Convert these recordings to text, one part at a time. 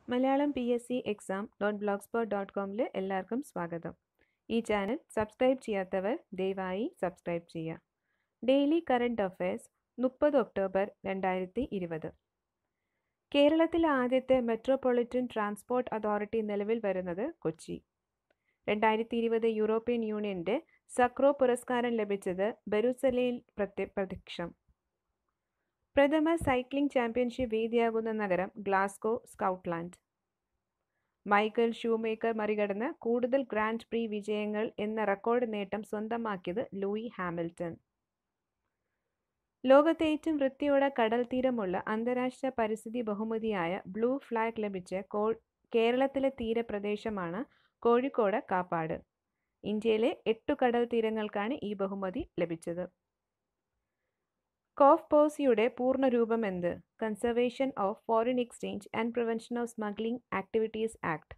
Malayalam P S C exam dot blog spot dot കോമിൽ എല്ലാവർക്കും സ്വാഗതം ഈ ചാനൽ സബ്സ്ക്രൈബ് ചെയ്യാത്തവർ ദയവായി സബ്സ്ക്രൈബ് ചെയ്യുക ഡെയിലി കറണ്ട് അഫയേഴ്സ് മുപ്പത് ഒക്ടോബർ രണ്ടായിരത്തി ഇരുപത് കേരളത്തിലെ ആദ്യത്തെ മെട്രോപൊളിറ്റൻ ട്രാൻസ്പോർട്ട് അതോറിറ്റി നിലവിൽ വരുന്നത് കൊച്ചി രണ്ടായിരത്തി ഇരുപത് യൂറോപ്യൻ യൂണിയന്റെ സക്രോ പുരസ്കാരം ലഭിച്ചത് ബെരുസലയിൽ പ്രത്യ പ്രത്യക്ഷം പ്രഥമ സൈക്ലിംഗ് ചാമ്പ്യൻഷിപ്പ് വേദിയാകുന്ന നഗരം ഗ്ലാസ്ഗോ സ്കൗട്ട്ലാൻഡ് മൈക്കൽ ഷൂമേക്കർ മറികടന്ന് കൂടുതൽ ഗ്രാൻഡ് പ്രീ വിജയങ്ങൾ എന്ന റെക്കോർഡ് നേട്ടം സ്വന്തമാക്കിയത് ലൂയി ഹാമിൽട്ടൺ ലോകത്തെ ഏറ്റവും വൃത്തിയോടെ കടൽ തീരമുള്ള അന്താരാഷ്ട്ര പരിസ്ഥിതി ബഹുമതിയായ ബ്ലൂ ഫ്ലാഗ് ലഭിച്ച കോ കേരളത്തിലെ തീരപ്രദേശമാണ് കോഴിക്കോട് കാപ്പാട് ഇന്ത്യയിലെ എട്ടു കടൽ തീരങ്ങൾക്കാണ് ഈ ബഹുമതി ലഭിച്ചത് കോഫ് പോസിയുടെ പൂർണ്ണരൂപം എന്ത് conservation of foreign exchange and prevention of smuggling activities act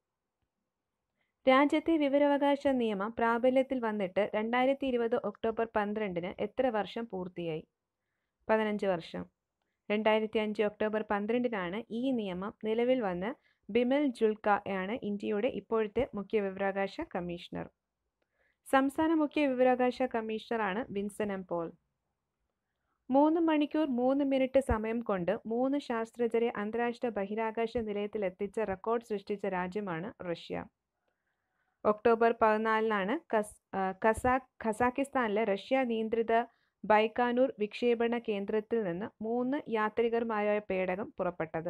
രാജ്യത്തെ വിവരാവകാശ നിയമം പ്രാബല്യത്തിൽ വന്നിട്ട് രണ്ടായിരത്തി ഇരുപത് ഒക്ടോബർ പന്ത്രണ്ടിന് എത്ര വർഷം പൂർത്തിയായി പതിനഞ്ച് വർഷം രണ്ടായിരത്തി അഞ്ച് ഒക്ടോബർ പന്ത്രണ്ടിനാണ് ഈ നിയമം നിലവിൽ വന്ന് ബിമൽ ജുൽക്ക ആണ് ഇന്ത്യയുടെ ഇപ്പോഴത്തെ മുഖ്യ വിവരാവകാശ കമ്മീഷണർ സംസ്ഥാന മുഖ്യ വിവരാവകാശ കമ്മീഷണറാണ് വിൻസൻ എം പോൾ മൂന്ന് മണിക്കൂർ മൂന്ന് മിനിറ്റ് സമയം കൊണ്ട് മൂന്ന് ശാസ്ത്രജ്ഞരെ അന്താരാഷ്ട്ര ബഹിരാകാശ നിലയത്തിൽ എത്തിച്ച റെക്കോർഡ് സൃഷ്ടിച്ച രാജ്യമാണ് റഷ്യ ഒക്ടോബർ പതിനാലിനാണ് കസ് കസാ ഖസാക്കിസ്ഥാനിലെ റഷ്യ നിയന്ത്രിത ബൈക്കാനൂർ വിക്ഷേപണ കേന്ദ്രത്തിൽ നിന്ന് മൂന്ന് യാത്രികരുമായ പേടകം പുറപ്പെട്ടത്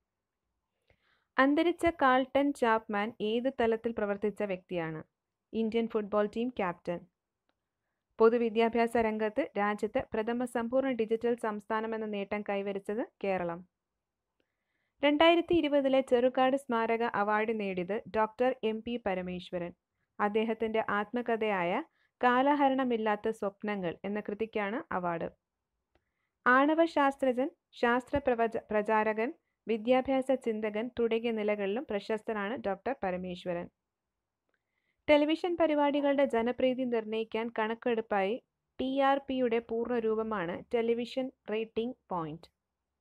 അന്തരിച്ച കാൾട്ടൺ ചാപ്മാൻ ഏത് തലത്തിൽ പ്രവർത്തിച്ച വ്യക്തിയാണ് ഇന്ത്യൻ ഫുട്ബോൾ ടീം ക്യാപ്റ്റൻ പൊതുവിദ്യാഭ്യാസ രംഗത്ത് രാജ്യത്ത് പ്രഥമ സമ്പൂർണ്ണ ഡിജിറ്റൽ സംസ്ഥാനമെന്ന നേട്ടം കൈവരിച്ചത് കേരളം രണ്ടായിരത്തി ഇരുപതിലെ ചെറുകാട് സ്മാരക അവാർഡ് നേടിയത് ഡോക്ടർ എം പി പരമേശ്വരൻ അദ്ദേഹത്തിൻ്റെ ആത്മകഥയായ കാലഹരണമില്ലാത്ത സ്വപ്നങ്ങൾ എന്ന കൃതിക്കാണ് അവാർഡ് ആണവ ശാസ്ത്രജ്ഞൻ ശാസ്ത്ര പ്രവച പ്രചാരകൻ വിദ്യാഭ്യാസ ചിന്തകൻ തുടങ്ങിയ നിലകളിലും പ്രശസ്തനാണ് ഡോക്ടർ പരമേശ്വരൻ ടെലിവിഷൻ പരിപാടികളുടെ ജനപ്രീതി നിർണ്ണയിക്കാൻ കണക്കെടുപ്പായി ടി ആർ പിയുടെ പൂർണ്ണരൂപമാണ് ടെലിവിഷൻ റേറ്റിംഗ് പോയിന്റ്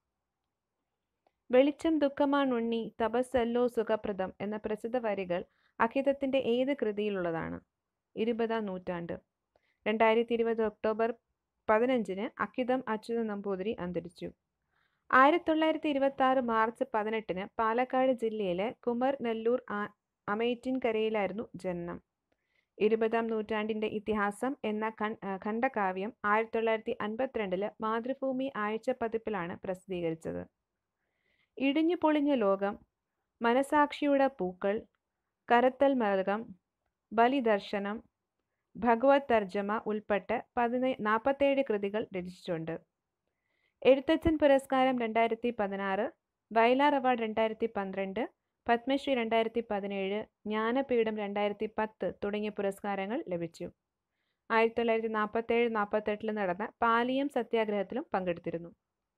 വെളിച്ചം ദുഃഖമാണുണ്ണി തപസ്സല്ലോ സുഖപ്രദം എന്ന പ്രസിദ്ധ വരികൾ അഹിതത്തിൻ്റെ ഏത് കൃതിയിലുള്ളതാണ് ഇരുപതാം നൂറ്റാണ്ട് രണ്ടായിരത്തി ഇരുപത് ഒക്ടോബർ പതിനഞ്ചിന് അക്കിതം അച്യുത നമ്പൂതിരി അന്തരിച്ചു ആയിരത്തി തൊള്ളായിരത്തി ഇരുപത്തി ആറ് മാർച്ച് പതിനെട്ടിന് പാലക്കാട് ജില്ലയിലെ കുമർ നെല്ലൂർ അമേറ്റിൻകരയിലായിരുന്നു ജനനം ഇരുപതാം നൂറ്റാണ്ടിൻ്റെ ഇതിഹാസം എന്ന ഖണ്ഡകാവ്യം ആയിരത്തി തൊള്ളായിരത്തി അൻപത്തിരണ്ടില് മാതൃഭൂമി ആഴ്ച പതിപ്പിലാണ് പ്രസിദ്ധീകരിച്ചത് ഇടിഞ്ഞു പൊളിഞ്ഞ ലോകം മനസാക്ഷിയുടെ പൂക്കൾ കരത്തൽ മൃഗം ബലിദർശനം ഭഗവത് തർജ്ജമ ഉൾപ്പെട്ട് പതിനേ നാൽപ്പത്തേഴ് കൃതികൾ രചിച്ചിട്ടുണ്ട് എഴുത്തച്ഛൻ പുരസ്കാരം രണ്ടായിരത്തി പതിനാറ് വയലാർ അവാർഡ് രണ്ടായിരത്തി പന്ത്രണ്ട് പത്മശ്രീ രണ്ടായിരത്തി പതിനേഴ് ജ്ഞാനപീഠം രണ്ടായിരത്തി പത്ത് തുടങ്ങിയ പുരസ്കാരങ്ങൾ ലഭിച്ചു ആയിരത്തി തൊള്ളായിരത്തി നാൽപ്പത്തേഴ് നാൽപ്പത്തെട്ടിൽ നടന്ന പാലിയം സത്യാഗ്രഹത്തിലും പങ്കെടുത്തിരുന്നു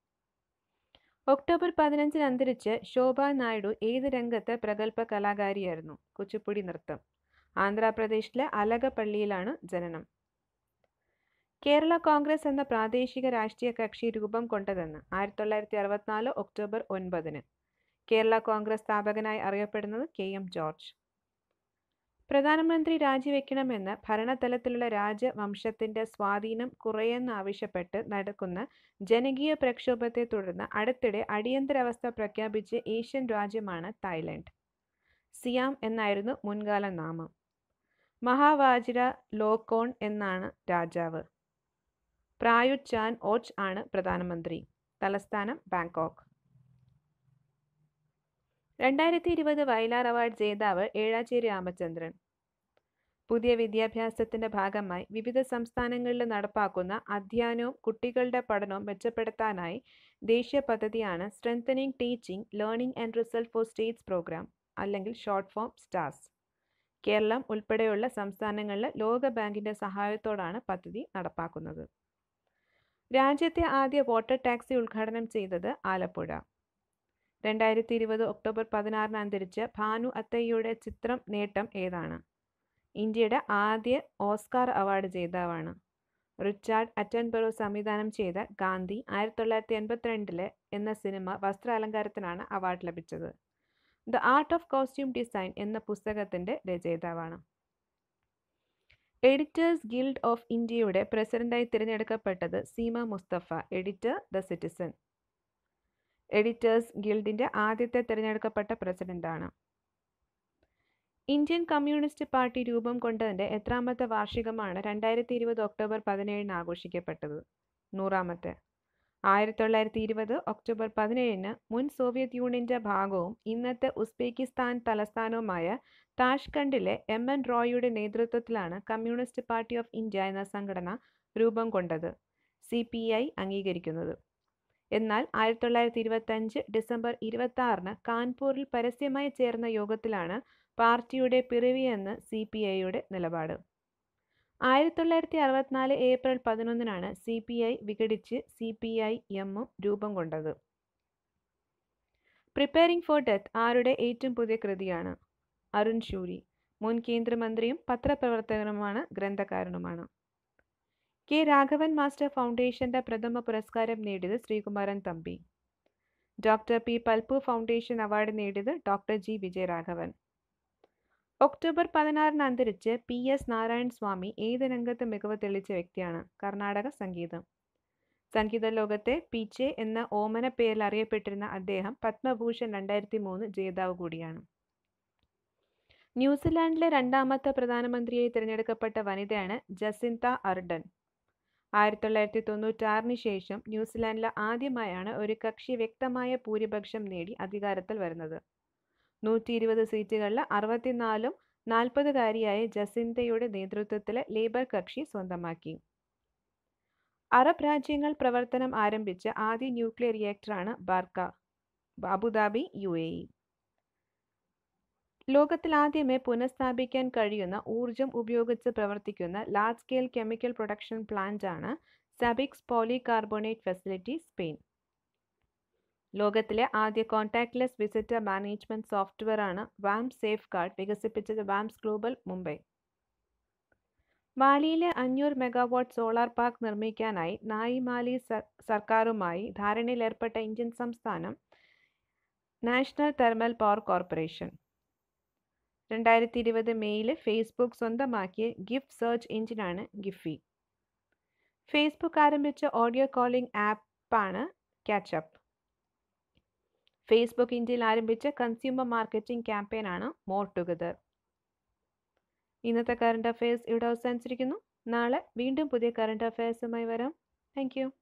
ഒക്ടോബർ പതിനഞ്ചിന് അന്തരിച്ച് ശോഭ നായിഡു ഏത് രംഗത്ത് പ്രഗത്ഭ കലാകാരിയായിരുന്നു കുച്ചിപ്പുടി നൃത്തം ആന്ധ്രാപ്രദേശിലെ അലകപ്പള്ളിയിലാണ് ജനനം കേരള കോൺഗ്രസ് എന്ന പ്രാദേശിക രാഷ്ട്രീയ കക്ഷി രൂപം കൊണ്ടതെന്ന് ആയിരത്തി തൊള്ളായിരത്തി അറുപത്തിനാല് ഒക്ടോബർ ഒൻപതിന് കേരള കോൺഗ്രസ് സ്ഥാപകനായി അറിയപ്പെടുന്നത് കെ എം ജോർജ് പ്രധാനമന്ത്രി രാജിവെക്കണമെന്ന് ഭരണതലത്തിലുള്ള രാജവംശത്തിന്റെ സ്വാധീനം കുറയെന്നാവശ്യപ്പെട്ട് നടക്കുന്ന ജനകീയ പ്രക്ഷോഭത്തെ തുടർന്ന് അടുത്തിടെ അടിയന്തരാവസ്ഥ പ്രഖ്യാപിച്ച ഏഷ്യൻ രാജ്യമാണ് തായ്ലൻഡ് സിയാം എന്നായിരുന്നു മുൻകാല നാമം മഹാവാജിര ലോക്കോൺ എന്നാണ് രാജാവ് പ്രായുത് ചാൻ ഓച്ച് ആണ് പ്രധാനമന്ത്രി തലസ്ഥാനം ബാങ്കോക്ക് രണ്ടായിരത്തി ഇരുപത് വയലാർ അവാർഡ് ജേതാവ് ഏഴാച്ചേരി രാമചന്ദ്രൻ പുതിയ വിദ്യാഭ്യാസത്തിന്റെ ഭാഗമായി വിവിധ സംസ്ഥാനങ്ങളിൽ നടപ്പാക്കുന്ന അധ്യയനവും കുട്ടികളുടെ പഠനവും മെച്ചപ്പെടുത്താനായി ദേശീയ പദ്ധതിയാണ് strengthening teaching learning and result for states program അല്ലെങ്കിൽ ഷോർട്ട് ഫോം സ്റ്റാസ് കേരളം ഉൾപ്പെടെയുള്ള സംസ്ഥാനങ്ങളിൽ ലോക ബാങ്കിന്റെ സഹായത്തോടാണ് പദ്ധതി നടപ്പാക്കുന്നത് രാജ്യത്തെ ആദ്യ വാട്ടർ ടാക്സി ഉദ്ഘാടനം ചെയ്തത് ആലപ്പുഴ രണ്ടായിരത്തി ഇരുപത് ഒക്ടോബർ പതിനാറിന് അന്തരിച്ച ഭാനു അത്തയ്യയുടെ ചിത്രം നേട്ടം ഏതാണ് ഇന്ത്യയുടെ ആദ്യ ഓസ്കാർ അവാർഡ് ജേതാവാണ് റിച്ചാർഡ് അറ്റൻബറോ സംവിധാനം ചെയ്ത ഗാന്ധി ആയിരത്തി തൊള്ളായിരത്തി എൺപത്തിരണ്ടിലെ എന്ന സിനിമ വസ്ത്രാലങ്കാരത്തിനാണ് അവാർഡ് ലഭിച്ചത് the art of costume design എന്ന പുസ്തകത്തിൻ്റെ രചയിതാവാണ് എഡിറ്റേഴ്സ് ഗിൽഡ് ഓഫ് ഇന്ത്യയുടെ പ്രസിഡന്റായി തിരഞ്ഞെടുക്കപ്പെട്ടത് Seema Mustafa editor the citizen editors ഗിൽഡിൻ്റെ ആദ്യത്തെ തിരഞ്ഞെടുക്കപ്പെട്ട പ്രസിഡന്റാണ് ഇന്ത്യൻ കമ്മ്യൂണിസ്റ്റ് പാർട്ടി രൂപം കൊണ്ടതിൻ്റെ എത്രാമത്തെ വാർഷികമാണ് രണ്ടായിരത്തി ഇരുപത് ഒക്ടോബർ പതിനേഴിന് ആഘോഷിക്കപ്പെട്ടത് നൂറാമത്തെ ആയിരത്തി തൊള്ളായിരത്തി ഇരുപത് ഒക്ടോബർ പതിനേഴിന് മുൻ സോവിയറ്റ് യൂണിയൻ്റെ ഭാഗവും ഇന്നത്തെ ഉസ്ബെക്കിസ്ഥാൻ തലസ്ഥാനവുമായ താഷ്കണ്ടിലെ എം എൻ റോയിയുടെ നേതൃത്വത്തിലാണ് കമ്മ്യൂണിസ്റ്റ് പാർട്ടി ഓഫ് ഇന്ത്യ എന്ന സംഘടന രൂപം കൊണ്ടത് സി പി ഐ അംഗീകരിക്കുന്നത് എന്നാൽ ആയിരത്തി തൊള്ളായിരത്തി ഇരുപത്തഞ്ച് ഡിസംബർ ഇരുപത്തി ആറിന് കാൺപൂരിൽ പരസ്യമായി ചേർന്ന യോഗത്തിലാണ് പാർട്ടിയുടെ പിറവിയെന്ന് സി പി ഐയുടെ നിലപാട് ആയിരത്തി തൊള്ളായിരത്തി അറുപത്തിനാല് ഏപ്രിൽ പതിനൊന്നിനാണ് സി പി ഐ വിഘടിച്ച് സി പി ഐ എമ്മും രൂപം കൊണ്ടത് പ്രിപ്പയറിംഗ് ഫോർ ഡെത്ത് ആരുടെ ഏറ്റവും പുതിയ കൃതിയാണ് അരുൺ ഷൂരി മുൻ കേന്ദ്രമന്ത്രിയും പത്രപ്രവർത്തകനുമാണ് ഗ്രന്ഥകാരനുമാണ് കെ രാഘവൻ മാസ്റ്റർ ഫൗണ്ടേഷന്റെ പ്രഥമ പുരസ്കാരം നേടിയത് Sreekumaran Thampi doctor P Palpu foundation award നേടിയത് ഡോക്ടർ ജി വിജയരാഘവൻ ഒക്ടോബർ പതിനാറിന് അന്തരിച്ച് പി എസ് നാരായൺ സ്വാമി ഏത് രംഗത്ത് മികവ് തെളിയിച്ച വ്യക്തിയാണ് കർണാടക സംഗീതം സംഗീത ലോകത്തെ പിച്ചെ എന്ന ഓമന പേരിൽ അറിയപ്പെട്ടിരുന്ന അദ്ദേഹം പത്മഭൂഷൺ രണ്ടായിരത്തി മൂന്ന് ജേതാവ് കൂടിയാണ് ന്യൂസിലാൻഡിലെ രണ്ടാമത്തെ പ്രധാനമന്ത്രിയായി തിരഞ്ഞെടുക്കപ്പെട്ട വനിതയാണ് ജസിന്ത അർഡൻ ആയിരത്തി തൊള്ളായിരത്തി തൊണ്ണൂറ്റാറിന് ശേഷം ന്യൂസിലാൻഡിൽ ആദ്യമായാണ് ഒരു കക്ഷി വ്യക്തമായ ഭൂരിപക്ഷം നേടി അധികാരത്തിൽ വരുന്നത് നൂറ്റി ഇരുപത് സീറ്റുകളിൽ അറുപത്തിനാലും നാൽപ്പതുകാരിയായ ജസിന്തയുടെ നേതൃത്വത്തിലെ ലേബർ കക്ഷി സ്വന്തമാക്കി അറബ് രാജ്യങ്ങൾ പ്രവർത്തനം ആരംഭിച്ച ആദ്യ ന്യൂക്ലിയർ റിയാക്ടറാണ് Barakah Abu Dhabi U A E ലോകത്തിൽ ആദ്യമേ പുനഃസ്ഥാപിക്കാൻ കഴിയുന്ന ഊർജം ഉപയോഗിച്ച് പ്രവർത്തിക്കുന്ന large scale chemical production plant ആണ് സബിക്സ് പോളികാർബണേറ്റ് ഫെസിലിറ്റി സ്പെയിൻ ലോകത്തിലെ ആദ്യ കോൺടാക്ട്ലെസ് വിസിറ്റർ മാനേജ്മെന്റ് സോഫ്റ്റ്വെയർ ആണ് വാം സേഫ് ഗാർഡ് വികസിപ്പിച്ചത് വാംസ് ഗ്ലോബൽ മുംബൈ മാലിയിലെ അഞ്ഞൂറ് മെഗാവാട്ട് സോളാർ പാർക്ക് നിർമ്മിക്കാനായി നായി മാലി സർക്കാരുമായി ധാരണയിലേർപ്പെട്ട ഇന്ത്യൻ സംസ്ഥാനം നാഷണൽ തെർമൽ പവർ കോർപ്പറേഷൻ രണ്ടായിരത്തി ഇരുപത് മെയ്യിൽ ഫേസ്ബുക്ക് സ്വന്തമാക്കിയ ഗിഫ്റ്റ് സെർച്ച് എഞ്ചിനാണ് ഗിഫി ഫേസ്ബുക്ക് ആരംഭിച്ച ഓഡിയോ കോളിംഗ് ആപ്പാണ് ക്യാച്ചപ്പ് ഫേസ്ബുക്ക് ഇന്ത്യയിൽ ആരംഭിച്ച കൺസ്യൂമർ മാർക്കറ്റിംഗ് ക്യാമ്പയിനാണ് മോർ ടുഗദർ ഇന്നത്തെ കറണ്ട് അഫയേഴ്സ് ഇവിടെ അവസാനിച്ചിരിക്കുന്നു നാളെ വീണ്ടും പുതിയ കറണ്ട് അഫയേഴ്സുമായി വരാം താങ്ക്